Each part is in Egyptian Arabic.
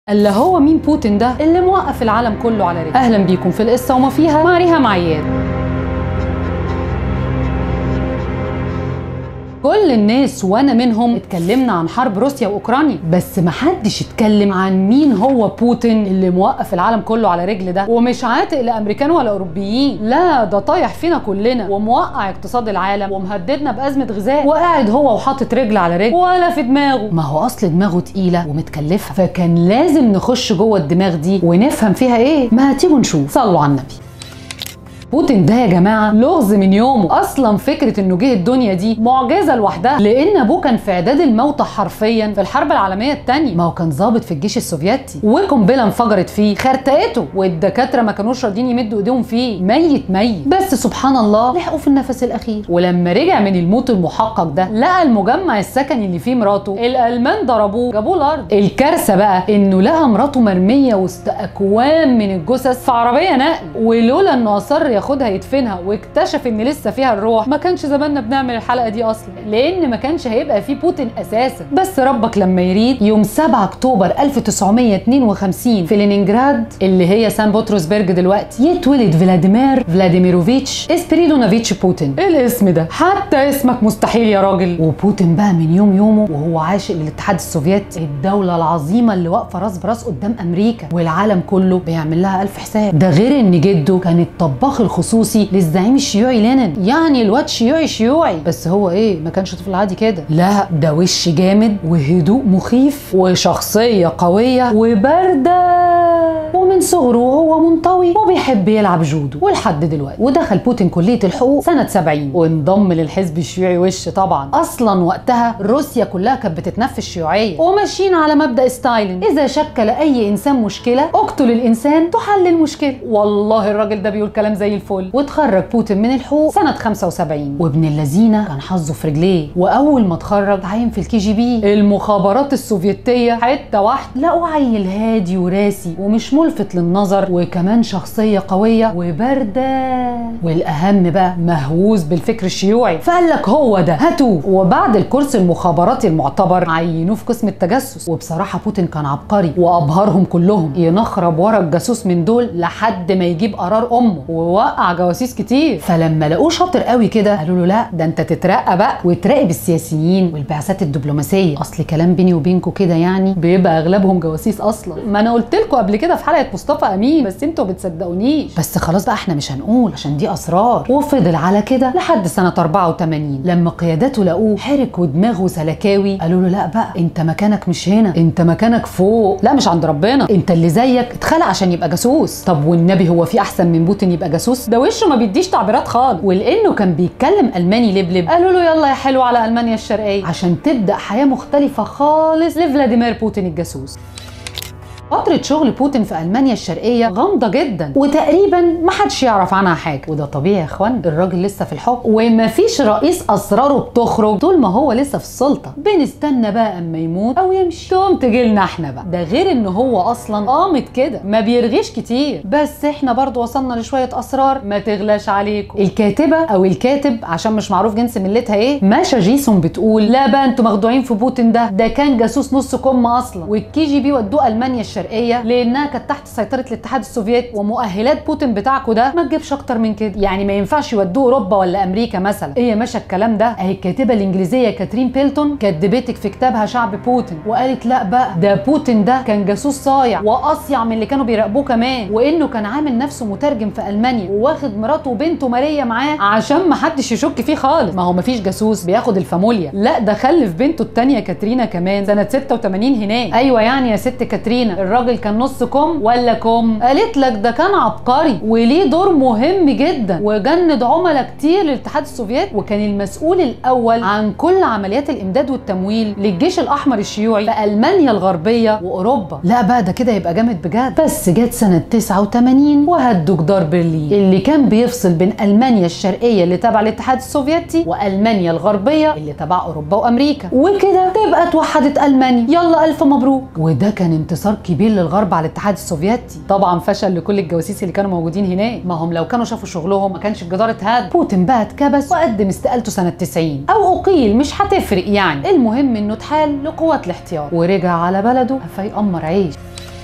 اللي هو مين بوتين ده اللي موقف العالم كله على رجله اهلا بيكم في القصه وما فيها مع ريهام عياد كل الناس وانا منهم اتكلمنا عن حرب روسيا واوكرانيا بس محدش اتكلم عن مين هو بوتين اللي موقف العالم كله على رجل ده ومش عاتق لامريكان ولا اوروبيين لا ده طايح فينا كلنا وموقع اقتصاد العالم ومهددنا بازمه غذاء وقاعد هو وحاطط رجل على رجل ولا في دماغه ما هو اصل دماغه تقيله ومتكلفه فكان لازم نخش جوه الدماغ دي ونفهم فيها ايه ما تيجوا نشوف صلوا على النبي بوتين ده يا جماعه لغز من يومه اصلا فكره انه جه الدنيا دي معجزه لوحدها لان ابوه كان في اعداد الموتى حرفيا في الحرب العالميه الثانيه ما هو كان ضابط في الجيش السوفيتي وقنبله انفجرت فيه خرتقته والدكاتره ما كانوش راضيين يمدوا ايديهم فيه ميت ميت بس سبحان الله لحقوا في النفس الاخير ولما رجع من الموت المحقق ده لقى المجمع السكني اللي فيه مراته الالمان ضربوه جابوه الارض الكارثه بقى انه لقى مراته مرميه وسط اكوام من الجثث في عربيه نقل ولولا انه اصر ياخدها يدفنها واكتشف ان لسه فيها الروح ما كانش زماننا بنعمل الحلقه دي اصلا لان ما كانش هيبقى فيه بوتين اساسا بس ربك لما يريد يوم 7 اكتوبر 1952 في لينينجراد اللي هي سان بطرسبرج دلوقتي يتولد فلاديمير فلاديميروفيتش اسبريدونافيتش بوتين إيه الاسم ده حتى اسمك مستحيل يا راجل وبوتين بقى من يوم يومه وهو عاشق للاتحاد السوفيتي الدوله العظيمه اللي واقفه راس براس قدام امريكا والعالم كله بيعمل لها الف حساب ده غير ان جده كان الطباخ الخصوصي للزعيم الشيوعي لينين يعني الواد شيوعي شيوعي بس هو ايه ما كانش طفل عادي كده لا ده وش جامد وهدوء مخيف وشخصيه قويه وبارده ومن صغره وهو منطوي وبيحب يلعب جودو ولحد دلوقتي ودخل بوتين كليه الحقوق سنه 70 وانضم للحزب الشيوعي وش طبعا اصلا وقتها روسيا كلها كانت بتتنفس الشيوعيه وماشيين على مبدا ستايلين اذا شكل اي انسان مشكله اقتل الانسان تحل المشكله والله الراجل ده بيقول كلام زي الفل واتخرج بوتين من الحقوق سنه 75 وابن اللذينه كان حظه في رجليه واول ما اتخرج عين في الكي جي بي المخابرات السوفيتيه حته واحده لقوا عيل هادي وراسي ومش ملفت للنظر وكمان شخصيه قويه وبارده والاهم بقى مهووس بالفكر الشيوعي فقال لك هو ده هاتوه وبعد الكورس المخابراتي المعتبر عينوه في قسم التجسس وبصراحه بوتين كان عبقري وابهرهم كلهم ينخرب ورا الجاسوس من دول لحد ما يجيب قرار امه ووقع جواسيس كتير فلما لقوه شاطر قوي كده قالوا له لا ده انت تترقى بقى وتراقب السياسيين والبعثات الدبلوماسيه اصل كلام بيني وبينكم كده يعني بيبقى اغلبهم جواسيس اصلا ما انا قلت لكم قبل كده في حلقه مصطفى امين بس انتوا بتصدقونيش بس خلاص بقى احنا مش هنقول عشان دي اسرار وفضل على كده لحد سنه 84 لما قيادته لقوه حرك ودماغه سلكاوي قالوا له لا بقى انت مكانك مش هنا انت مكانك فوق لا مش عند ربنا انت اللي زيك اتخلق عشان يبقى جاسوس طب والنبي هو في احسن من بوتين يبقى جاسوس ده وشه ما بيديش تعبيرات خالص ولانه كان بيتكلم الماني لبلب قالوا له يلا يا حلو على المانيا الشرقيه عشان تبدا حياه مختلفه خالص لفلاديمير بوتين الجاسوس فترة شغل بوتين في ألمانيا الشرقية غامضة جدا وتقريبا ما حدش يعرف عنها حاجة وده طبيعي يا اخوان الراجل لسه في الحكم ومفيش رئيس أسراره بتخرج طول ما هو لسه في السلطة بنستنى بقى أما يموت أو يمشي تقوم تجيلنا احنا بقى ده غير إن هو أصلا قامت كده ما بيرغيش كتير بس احنا برضو وصلنا لشوية أسرار ما تغلاش عليكم الكاتبة أو الكاتب عشان مش معروف جنس ملتها إيه ماشا جيسون بتقول لا بقى انتوا مخدوعين في بوتين ده ده كان جاسوس نص كم أصلا والكي جي بي ودوه ألمانيا الشرقية الشرقيه لانها كانت تحت سيطره الاتحاد السوفيتي ومؤهلات بوتين بتاعكوا ده ما تجيبش اكتر من كده يعني ما ينفعش يودوه اوروبا ولا امريكا مثلا ايه ماشى الكلام ده اهي الكاتبه الانجليزيه كاترين بيلتون كدبتك في كتابها شعب بوتين وقالت لا بقى ده بوتين ده كان جاسوس صايع واصيع من اللي كانوا بيراقبوه كمان وانه كان عامل نفسه مترجم في المانيا وواخد مراته وبنته ماريا معاه عشان ما حدش يشك فيه خالص ما هو ما فيش جاسوس بياخد الفاموليا لا ده خلف بنته الثانيه كاترينا كمان سنه 86 هناك ايوه يعني يا ست كاترينا الراجل كان نص كم ولا كم قالت لك ده كان عبقري وليه دور مهم جدا وجند عملاء كتير للاتحاد السوفيتي وكان المسؤول الاول عن كل عمليات الامداد والتمويل للجيش الاحمر الشيوعي في المانيا الغربيه واوروبا لا بقى ده كده يبقى جامد بجد بس جت سنه 89 وهدوا جدار برلين اللي كان بيفصل بين المانيا الشرقيه اللي تبع الاتحاد السوفيتي والمانيا الغربيه اللي تبع اوروبا وامريكا وكده تبقى اتوحدت المانيا يلا الف مبروك وده كان انتصار كبير للغرب على الاتحاد السوفيتي طبعا فشل لكل الجواسيس اللي كانوا موجودين هناك ما هم لو كانوا شافوا شغلهم ما كانش الجدار اتهد بوتين بقى اتكبس وقدم استقالته سنه 90 او اقيل مش هتفرق يعني المهم انه اتحال لقوات الاحتياط ورجع على بلده فيأمر عيش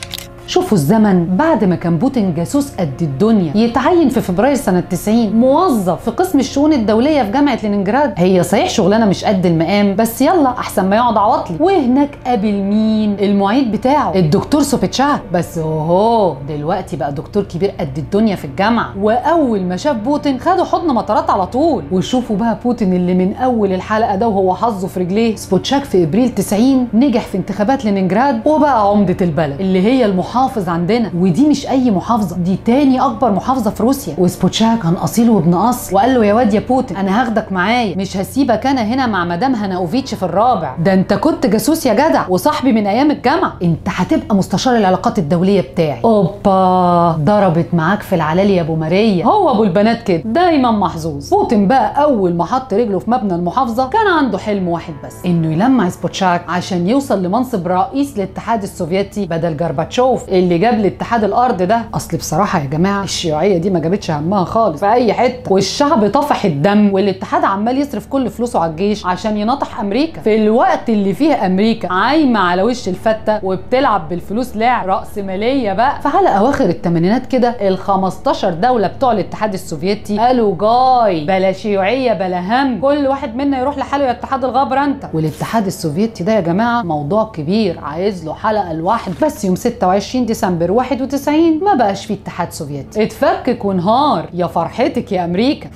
شوفوا الزمن بعد ما كان بوتين جاسوس قد الدنيا يتعين في فبراير سنه 90 موظف في قسم الشؤون الدوليه في جامعه لينينجراد هي صحيح شغلانه مش قد المقام بس يلا احسن ما يقعد عواطلي وهناك قابل مين المعيد بتاعه الدكتور سوبيتشاك بس اوهو دلوقتي بقى دكتور كبير قد الدنيا في الجامعه واول ما شاف بوتين خده حضن مطارات على طول وشوفوا بقى بوتين اللي من اول الحلقه ده وهو حظه في رجليه سبوتشاك في ابريل 90 نجح في انتخابات لينينجراد وبقى عمده البلد اللي هي المحافظ عندنا ودي مش اي محافظه دي تاني اكبر محافظه في روسيا وسبوتشاك كان اصيل وابن اصل وقال له يا واد يا بوتين انا هاخدك معايا مش هسيبك انا هنا مع مدام هناوفيتش في الرابع ده انت كنت جاسوس يا جدع وصاحبي من ايام الجامعه انت هتبقى مستشار العلاقات الدوليه بتاعي اوبا ضربت معاك في العلالي يا ابو ماريا هو ابو البنات كده دايما محظوظ بوتين بقى اول ما حط رجله في مبنى المحافظه كان عنده حلم واحد بس انه يلمع سبوتشاك عشان يوصل لمنصب رئيس الاتحاد السوفيتي بدل جرباتشوف اللي جاب لاتحاد الارض ده اصل بصراحه يا جماعه الشيوعيه دي ما جابتش همها خالص في اي حته والشعب طفح الدم والاتحاد عمال يصرف كل فلوسه على الجيش عشان يناطح امريكا في الوقت اللي فيه امريكا عايمه على وش الفته وبتلعب بالفلوس لعب راسماليه بقى فعلى اواخر الثمانينات كده ال 15 دوله بتوع الاتحاد السوفيتي قالوا جاي بلا شيوعيه بلا هم كل واحد منا يروح لحاله يا اتحاد الغبره انت والاتحاد السوفيتي ده يا جماعه موضوع كبير عايز له حلقه لوحده بس يوم 26 ديسمبر 91 ما بقاش فيه اتحاد سوفيتي اتفكك وانهار يا فرحتك يا امريكا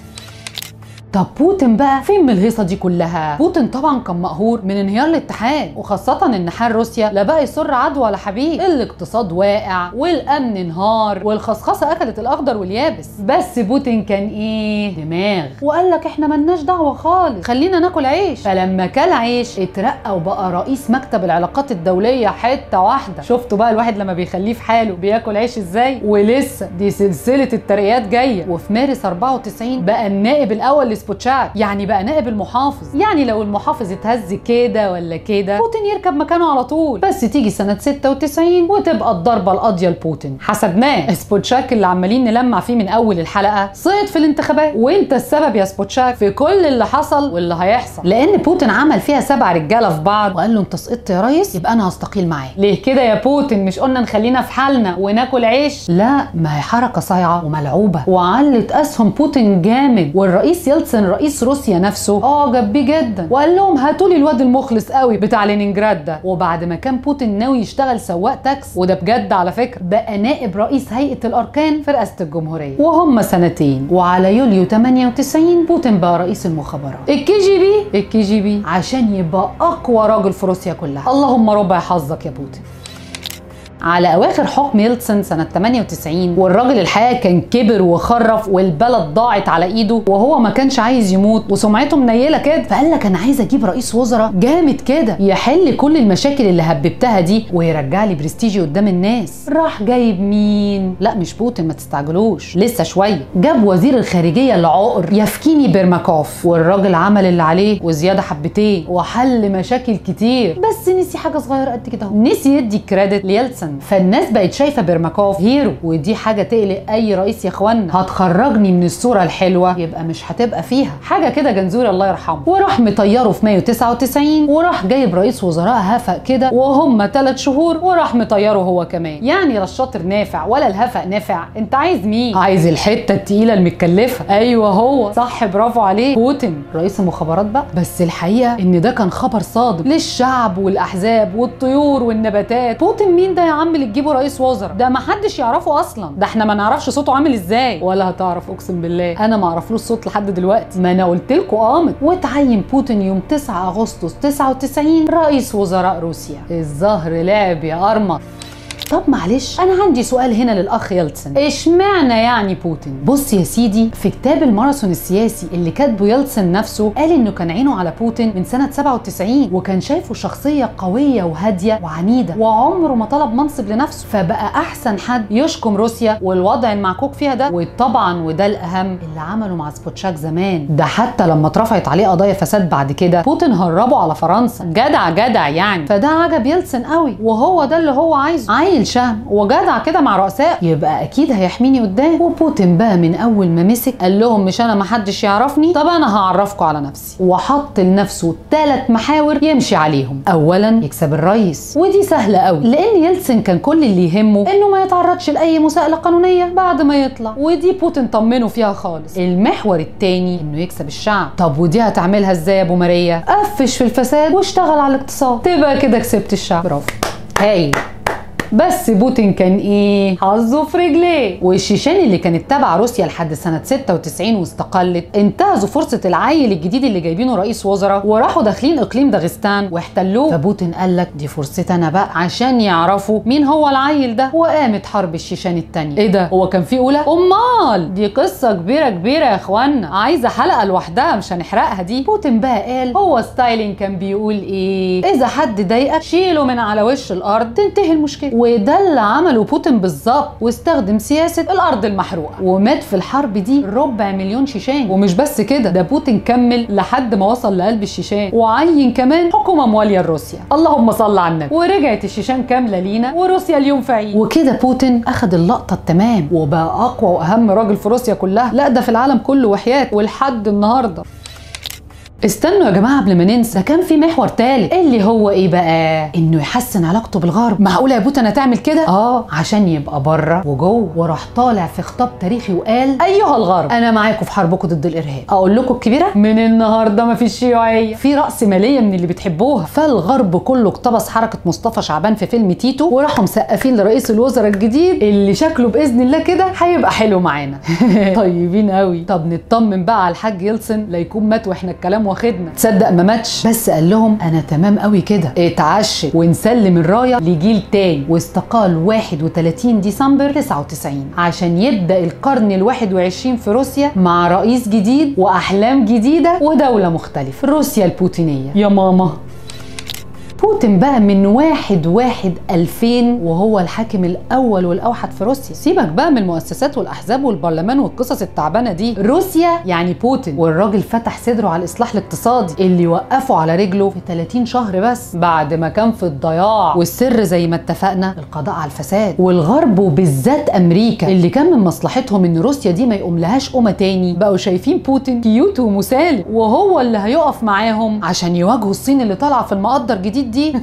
طب بوتين بقى فين من الهيصه دي كلها؟ بوتين طبعا كان مقهور من انهيار الاتحاد وخاصه ان حال روسيا لا بقى يسر عدوى ولا حبيب، الاقتصاد واقع والامن انهار والخصخصه اكلت الاخضر واليابس، بس بوتين كان ايه؟ دماغ وقال لك احنا ملناش دعوه خالص، خلينا ناكل عيش، فلما كل عيش اترقى وبقى رئيس مكتب العلاقات الدوليه حته واحده، شفتوا بقى الواحد لما بيخليه في حاله بياكل عيش ازاي؟ ولسه دي سلسله الترقيات جايه، وفي مارس 94 بقى النائب الاول سبوتشاك يعني بقى نائب المحافظ يعني لو المحافظ اتهز كده ولا كده بوتين يركب مكانه على طول بس تيجي سنه 96 وتبقى الضربه القاضيه لبوتين حسبناه سبوتشاك اللي عمالين نلمع فيه من اول الحلقه صيد في الانتخابات وانت السبب يا سبوتشاك في كل اللي حصل واللي هيحصل لان بوتين عمل فيها سبع رجاله في بعض وقال له انت سقطت يا ريس يبقى انا هستقيل معاك ليه كده يا بوتين مش قلنا نخلينا في حالنا وناكل عيش لا ما هي حركه صايعه وملعوبه وعلت اسهم بوتين جامد والرئيس يلتسن رئيس روسيا نفسه اعجب بيه جدا وقال لهم هاتوا لي الواد المخلص قوي بتاع لينينجراد ده وبعد ما كان بوتين ناوي يشتغل سواق تاكس وده بجد على فكره بقى نائب رئيس هيئه الاركان في رئاسه الجمهوريه وهم سنتين وعلى يوليو 98 بوتين بقى رئيس المخابرات الكي جي بي الكي جي بي عشان يبقى اقوى راجل في روسيا كلها اللهم ربع حظك يا بوتين على اواخر حكم يلتسن سنه 98 والراجل الحقيقه كان كبر وخرف والبلد ضاعت على ايده وهو ما كانش عايز يموت وسمعته منيله كده فقال لك انا عايز اجيب رئيس وزراء جامد كده يحل كل المشاكل اللي هببتها دي ويرجع لي برستيجي قدام الناس راح جايب مين لا مش بوتين ما تستعجلوش لسه شويه جاب وزير الخارجيه العقر يفكيني بيرماكوف والراجل عمل اللي عليه وزياده حبتين وحل مشاكل كتير بس نسي حاجه صغيره قد كده نسي يدي كريدت ليلتسن فالناس بقت شايفه بيرماكوف هيرو ودي حاجه تقلق اي رئيس يا اخوانا هتخرجني من الصوره الحلوه يبقى مش هتبقى فيها حاجه كده جنزوري الله يرحمه وراح مطيره في مايو 99 وراح جايب رئيس وزراء هفق كده وهم ثلاث شهور وراح مطيره هو كمان يعني لا الشاطر نافع ولا الهفق نافع انت عايز مين عايز الحته التقيله المتكلفه ايوه هو صح برافو عليه بوتين رئيس المخابرات بقى بس الحقيقه ان ده كان خبر صادق للشعب والاحزاب والطيور والنباتات بوتين مين ده يا عم اللي تجيبه رئيس وزراء ده ما حدش يعرفه اصلا ده احنا ما نعرفش صوته عامل ازاي ولا هتعرف اقسم بالله انا ما اعرفلوش صوت لحد دلوقتي ما انا قلت لكم قامت وتعين بوتين يوم 9 اغسطس 99 رئيس وزراء روسيا الظهر لعب يا قرمط طب معلش انا عندي سؤال هنا للاخ يلتسن اشمعنى يعني بوتين بص يا سيدي في كتاب الماراثون السياسي اللي كاتبه يلتسن نفسه قال انه كان عينه على بوتين من سنه 97 وكان شايفه شخصيه قويه وهاديه وعنيده وعمره ما طلب منصب لنفسه فبقى احسن حد يشكم روسيا والوضع المعكوك فيها ده وطبعا وده الاهم اللي عمله مع سبوتشاك زمان ده حتى لما اترفعت عليه قضايا فساد بعد كده بوتين هربه على فرنسا جدع جدع يعني فده عجب يلتسن قوي وهو ده اللي هو عايزه عايز شايل شهم وجدع كده مع رؤساء يبقى اكيد هيحميني قدام وبوتين بقى من اول ما مسك قال لهم مش انا محدش يعرفني طب انا هعرفكم على نفسي وحط لنفسه ثلاث محاور يمشي عليهم اولا يكسب الرئيس ودي سهله قوي لان يلتسن كان كل اللي يهمه انه ما يتعرضش لاي مساءله قانونيه بعد ما يطلع ودي بوتين طمنه فيها خالص المحور الثاني انه يكسب الشعب طب ودي هتعملها ازاي يا ابو ماريا قفش في الفساد واشتغل على الاقتصاد تبقى كده كسبت الشعب برافو هايل بس بوتين كان ايه حظه في رجليه والشيشان اللي كانت تابعه روسيا لحد سنه 96 واستقلت انتهزوا فرصه العيل الجديد اللي جايبينه رئيس وزراء وراحوا داخلين اقليم داغستان واحتلوه فبوتين قال لك دي فرصتي انا بقى عشان يعرفوا مين هو العيل ده وقامت حرب الشيشان التانية ايه ده هو كان في اولى امال دي قصه كبيره كبيره يا اخوانا عايزه حلقه لوحدها مش هنحرقها دي بوتين بقى قال هو ستايلين كان بيقول ايه اذا حد ضايقك شيله من على وش الارض تنتهي المشكله وده اللي عمله بوتين بالظبط واستخدم سياسه الارض المحروقه ومات في الحرب دي ربع مليون شيشان ومش بس كده ده بوتين كمل لحد ما وصل لقلب الشيشان وعين كمان حكومه مواليه لروسيا اللهم صل على النبي ورجعت الشيشان كامله لينا وروسيا اليوم في عيد وكده بوتين اخد اللقطه التمام وبقى اقوى واهم راجل في روسيا كلها لا ده في العالم كله وحياه ولحد النهارده استنوا يا جماعه قبل ما ننسى ده كان في محور تالت اللي هو ايه بقى انه يحسن علاقته بالغرب معقوله يا بوتين هتعمل كده اه عشان يبقى بره وجوه وراح طالع في خطاب تاريخي وقال ايها الغرب انا معاكم في حربكم ضد الارهاب اقول لكم الكبيره من النهارده ما فيش شيوعيه في راس ماليه من اللي بتحبوها فالغرب كله اقتبس حركه مصطفى شعبان في فيلم تيتو وراحوا مسقفين لرئيس الوزراء الجديد اللي شكله باذن الله كده هيبقى حلو معانا طيبين قوي طب نطمن بقى على الحاج يلسن لا يكون مات واحنا الكلام واخدنا تصدق ما ماتش بس قال لهم انا تمام قوي كده اتعشت ونسلم الرايه لجيل تاني واستقال 31 ديسمبر 99 عشان يبدا القرن ال21 في روسيا مع رئيس جديد واحلام جديده ودوله مختلفه روسيا البوتينيه يا ماما بوتين بقى من واحد واحد 2000 وهو الحاكم الاول والاوحد في روسيا سيبك بقى من المؤسسات والاحزاب والبرلمان والقصص التعبانه دي روسيا يعني بوتين والراجل فتح صدره على الاصلاح الاقتصادي اللي وقفه على رجله في 30 شهر بس بعد ما كان في الضياع والسر زي ما اتفقنا القضاء على الفساد والغرب وبالذات امريكا اللي كان من مصلحتهم ان روسيا دي ما يقوم لهاش قومه تاني بقوا شايفين بوتين كيوت ومسالم وهو اللي هيقف معاهم عشان يواجهوا الصين اللي طالعه في المقدر جديد دي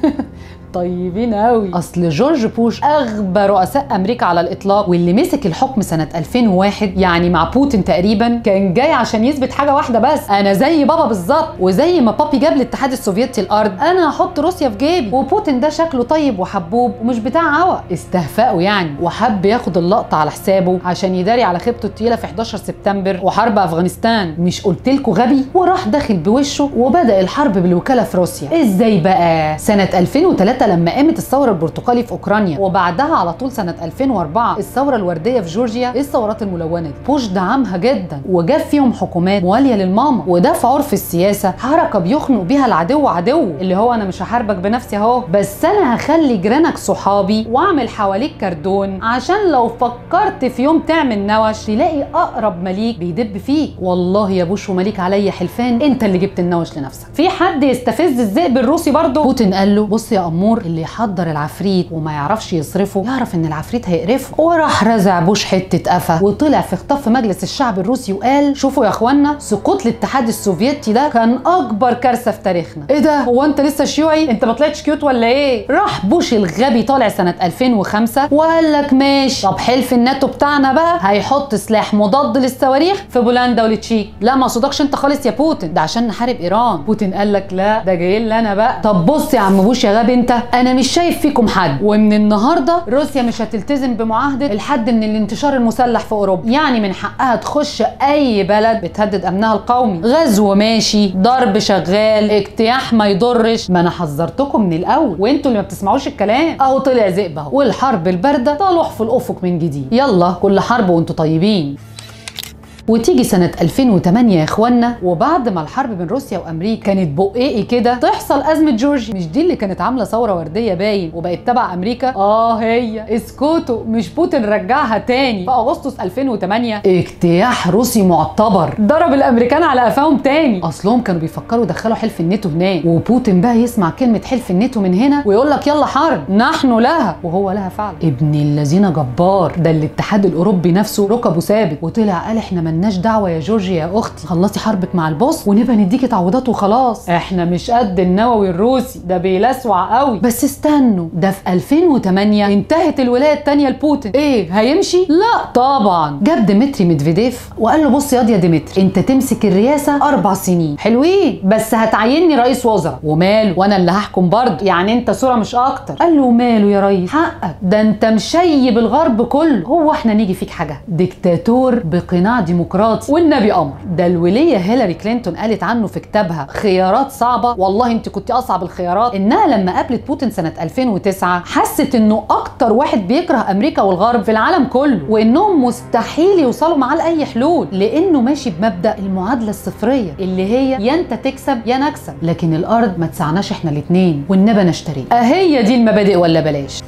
طيبين قوي اصل جورج بوش اغبى رؤساء امريكا على الاطلاق واللي مسك الحكم سنه 2001 يعني مع بوتين تقريبا كان جاي عشان يثبت حاجه واحده بس انا زي بابا بالظبط وزي ما بابي جاب الاتحاد السوفيتي الارض انا هحط روسيا في جيبي وبوتين ده شكله طيب وحبوب ومش بتاع هوا استهفاءه يعني وحب ياخد اللقطه على حسابه عشان يداري على خيبته التقيله في 11 سبتمبر وحرب افغانستان مش قلت لكم غبي وراح داخل بوشه وبدا الحرب بالوكاله في روسيا ازاي بقى سنه 2003 لما قامت الثوره البرتقالي في اوكرانيا وبعدها على طول سنه 2004 الثوره الورديه في جورجيا ايه الثورات الملونه دي بوش دعمها جدا وجاب فيهم حكومات مواليه للماما وده في عرف السياسه حركه بيخنق بيها العدو عدو اللي هو انا مش هحاربك بنفسي اهو بس انا هخلي جيرانك صحابي واعمل حواليك كردون عشان لو فكرت في يوم تعمل نوش تلاقي اقرب مليك بيدب فيك والله يا بوش ومليك عليا حلفان انت اللي جبت النوش لنفسك في حد يستفز الذئب الروسي برضه بوتين قال له بص يا امور اللي يحضر العفريت وما يعرفش يصرفه يعرف ان العفريت هيقرفه وراح رزع بوش حته قفا وطلع في خطاب في مجلس الشعب الروسي وقال شوفوا يا اخوانا سقوط الاتحاد السوفيتي ده كان اكبر كارثه في تاريخنا ايه ده هو انت لسه شيوعي انت ما طلعتش كيوت ولا ايه راح بوش الغبي طالع سنه 2005 وقال لك ماشي طب حلف الناتو بتاعنا بقى هيحط سلاح مضاد للصواريخ في بولندا والتشيك لا ما صدقش انت خالص يا بوتين ده عشان نحارب ايران بوتين قال لك لا ده جاي لي انا بقى طب بص يا عم بوش يا غبي انت انا مش شايف فيكم حد ومن النهارده روسيا مش هتلتزم بمعاهده الحد من الانتشار المسلح في اوروبا يعني من حقها تخش اي بلد بتهدد امنها القومي غزو ماشي ضرب شغال اجتياح ما يضرش ما انا حذرتكم من الاول وانتوا اللي ما بتسمعوش الكلام اهو طلع ذئب اهو والحرب البارده طالح في الافق من جديد يلا كل حرب وانتوا طيبين وتيجي سنه 2008 يا اخوانا وبعد ما الحرب بين روسيا وامريكا كانت بقيقي كده تحصل ازمه جورجيا مش دي اللي كانت عامله ثوره ورديه باين وبقت تبع امريكا اه هي اسكتوا مش بوتين رجعها تاني في اغسطس 2008 اجتياح روسي معتبر ضرب الامريكان على قفاهم تاني اصلهم كانوا بيفكروا يدخلوا حلف الناتو هناك وبوتين بقى يسمع كلمه حلف الناتو من هنا ويقول لك يلا حرب نحن لها وهو لها فعلا ابن الذين جبار ده الاتحاد الاوروبي نفسه ركبه ثابت وطلع قال احنا ملناش دعوه يا جورجيا يا اختي خلصي حربك مع البوس ونبقى نديكي تعويضات وخلاص احنا مش قد النووي الروسي ده بيلسوع قوي بس استنوا ده في 2008 انتهت الولايه الثانيه لبوتين ايه هيمشي لا طبعا جاب ديمتري ميدفيديف وقال له بص ياض يا ديمتري انت تمسك الرئاسه اربع سنين حلوين بس هتعيني رئيس وزراء وماله وانا اللي هحكم برضه يعني انت صوره مش اكتر قال له ماله يا ريس حقك ده انت مشيب الغرب كله هو احنا نيجي فيك حاجه ديكتاتور بقناع ديمقراطي والنبي امر ده الوليه هيلاري كلينتون قالت عنه في كتابها خيارات صعبه والله انت كنت اصعب الخيارات انها لما قابلت بوتين سنه 2009 حست انه اكتر واحد بيكره امريكا والغرب في العالم كله وانهم مستحيل يوصلوا معاه لاي حلول لانه ماشي بمبدا المعادله الصفريه اللي هي يا انت تكسب يا نكسب لكن الارض ما تسعناش احنا الاثنين والنبى نشتري اهي دي المبادئ ولا بلاش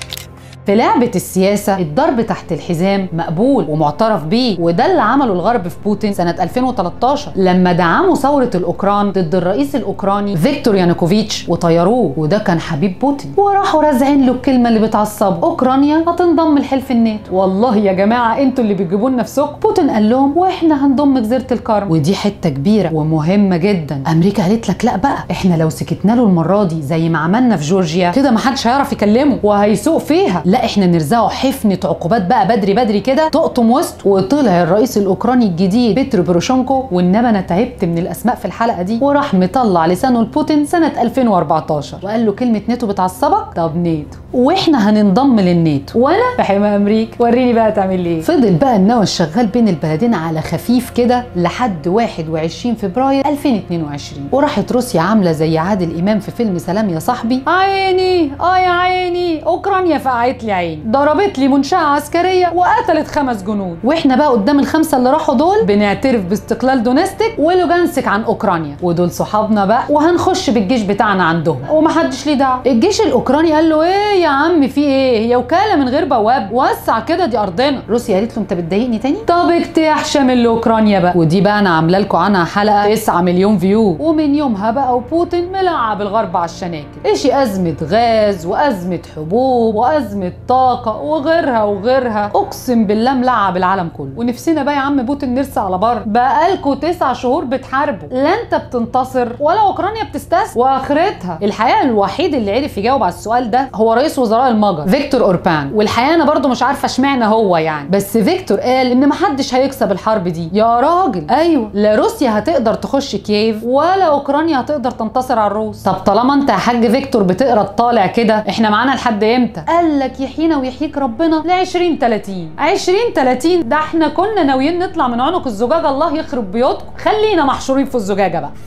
في لعبة السياسة الضرب تحت الحزام مقبول ومعترف بيه وده اللي عمله الغرب في بوتين سنة 2013 لما دعموا ثورة الأوكران ضد الرئيس الأوكراني فيكتور يانوكوفيتش وطيروه وده كان حبيب بوتين وراحوا رازعين له الكلمة اللي بتعصبه أوكرانيا هتنضم لحلف الناتو والله يا جماعة انتوا اللي بتجيبوا نفسكم بوتين قال لهم واحنا هنضم جزيرة الكرم ودي حتة كبيرة ومهمة جدا أمريكا قالت لك لا بقى احنا لو سكتنا له المرة دي زي ما عملنا في جورجيا كده محدش هيعرف يكلمه وهيسوق فيها لا احنا نرزعه حفنه عقوبات بقى بدري بدري كده تقطم وسط وطلع الرئيس الاوكراني الجديد بيتر بروشونكو والنبي انا تعبت من الاسماء في الحلقه دي وراح مطلع لسانه لبوتين سنه 2014 وقال له كلمه ناتو بتعصبك طب ناتو واحنا هننضم للناتو وانا في حمى امريكا وريني بقى تعمل ايه فضل بقى النوى الشغال بين البلدين على خفيف كده لحد 21 فبراير 2022 وراحت روسيا عامله زي عادل امام في فيلم سلام يا صاحبي عيني اه يا عيني اوكرانيا فقعت لي عيني ضربت لي منشاه عسكريه وقتلت خمس جنود واحنا بقى قدام الخمسه اللي راحوا دول بنعترف باستقلال دونستيك ولوجانسك عن اوكرانيا ودول صحابنا بقى وهنخش بالجيش بتاعنا عندهم ومحدش ليه دعوه الجيش الاوكراني قال له ايه يا عم في ايه هي وكاله من غير بواب وسع كده دي ارضنا روسيا قالت له انت بتضايقني تاني طب اجتياح شامل لاوكرانيا بقى ودي بقى انا عامله لكم عنها حلقه 9 مليون فيو ومن يومها بقى وبوتين ملعب الغرب على الشناكل ايشي ازمه غاز وازمه حبوب وازمه طاقه وغيرها وغيرها اقسم بالله ملعب العالم كله ونفسنا بقى يا عم بوتين نرسى على بر بقالكوا تسع شهور بتحاربوا لا انت بتنتصر ولا اوكرانيا بتستسلم واخرتها الحقيقه الوحيد اللي عرف يجاوب على السؤال ده هو رئيس وزراء المجر فيكتور اوربان والحقيقه انا برضو مش عارفه اشمعنى هو يعني بس فيكتور قال ان محدش هيكسب الحرب دي يا راجل ايوه لا روسيا هتقدر تخش كييف ولا اوكرانيا هتقدر تنتصر على الروس طب طالما انت يا حاج فيكتور بتقرا الطالع كده احنا معانا لحد امتى قال لك يحيينا ويحييك ربنا ل 20 30 20 30 ده احنا كنا ناويين نطلع من عنق الزجاجه الله يخرب بيوتكم خلينا محشورين في الزجاجه بقى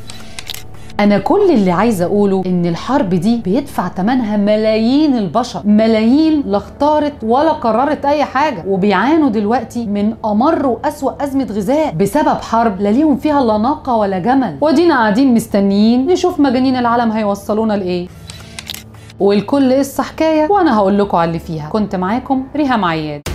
انا كل اللي عايزه اقوله ان الحرب دي بيدفع ثمنها ملايين البشر ملايين لا اختارت ولا قررت اي حاجه وبيعانوا دلوقتي من امر واسوا ازمه غذاء بسبب حرب لا ليهم فيها لا ناقه ولا جمل ودينا قاعدين مستنيين نشوف مجانين العالم هيوصلونا لايه والكل قصه حكايه وانا هقول لكم على اللي فيها كنت معاكم ريهام عياد